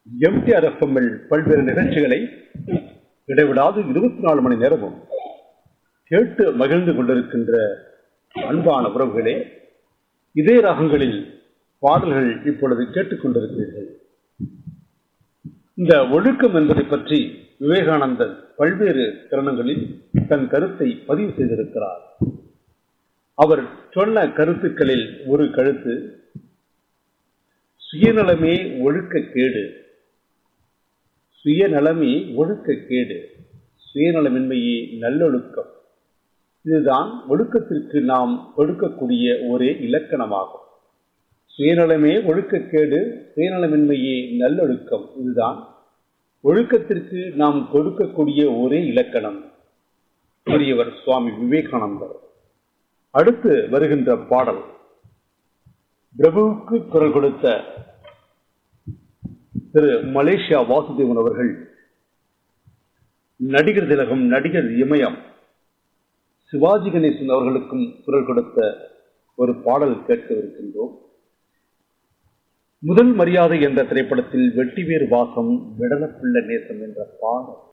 MTR எஃப்எம்மில் பல்வேறு நிகழ்ச்சிகளை இடைவிடாது இருபத்தி நாலு மணி நேரமும் கேட்டு மகிழ்ந்து கொண்டிருக்கின்ற அன்பான உறவுகளே இதே ராகங்களில் பாடல்கள் இப்பொழுது கேட்டுக்கொண்டிருக்கிறீர்கள் இந்த ஒழுக்கம் என்பதை பற்றி விவேகானந்தர் பல்வேறு தருணங்களில் தன் கருத்தை பதிவு செய்திருக்கிறார் அவர் சொன்ன கருத்துக்களில் ஒரு கருத்து சுயநலமே ஒழுக்க கேடு சுயநலமே ஒழுக்க கேடு சுயநலமின்மையே நல்லொழுக்கம் இதுதான் ஒழுக்கத்திற்கு நாம் கொடுக்கக்கூடிய ஒரே இலக்கணமாகும் சுயநலமே ஒழுக்கக்கேடு சுயநலமின்மையே நல்லொழுக்கம் இதுதான் ஒழுக்கத்திற்கு நாம் கொடுக்கக்கூடிய ஒரே இலக்கணம் கூறியவர் சுவாமி விவேகானந்தர் அடுத்து வருகின்ற பாடல் பிரபுவுக்கு குரல் கொடுத்த திரு மலேசியா வாசுதேவன் அவர்கள் நடிகர் திலகம் நடிகர் இமயம் சிவாஜி கணேசன் அவர்களுக்கும் குரல் கொடுத்த ஒரு பாடல் கேட்கவிருக்கின்றோம் முதல் மரியாதை என்ற திரைப்படத்தில் வெட்டிவேறு வாசம் விடலப்புள்ள நேசம் என்ற பாடல்